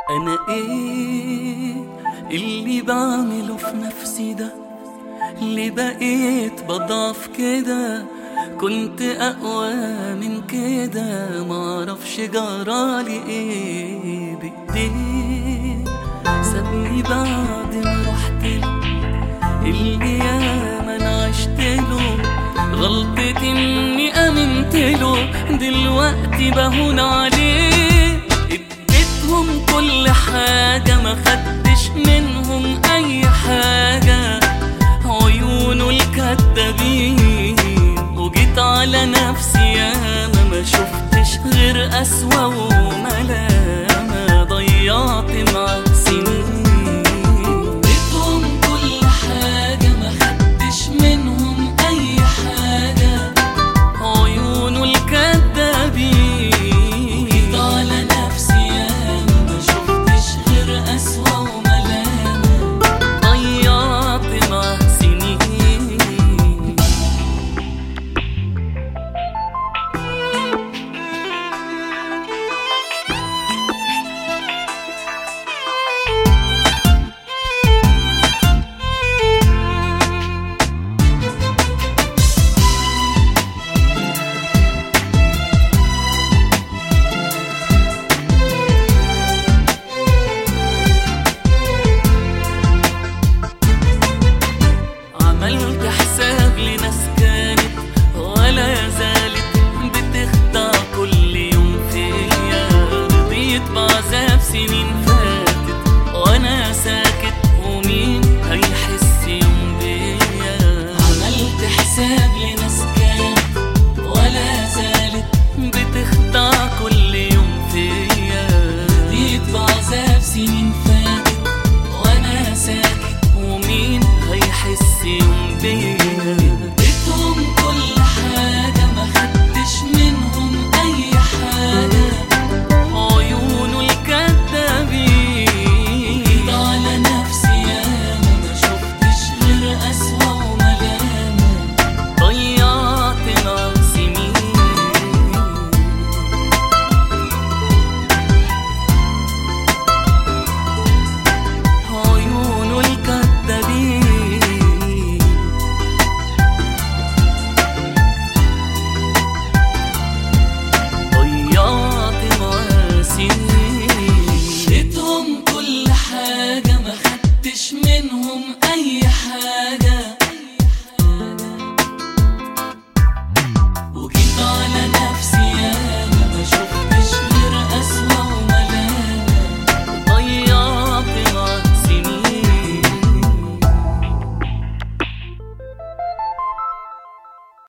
انا ايه اللي بعمله في نفسي ده اللي بقيت بضعف كده كنت اقوى من كده معرفش جرالي ايه بايديه سابني بعد ما رحت له اللي ياما انا عشت له غلطتي اني امنت له دلوقتي بهون عليه اديتهم كل حاجة ما خدتش منهم اي حاجة عيونه الكدابين وجيت على نفسي ياما ما شفتش غير اسوأ وما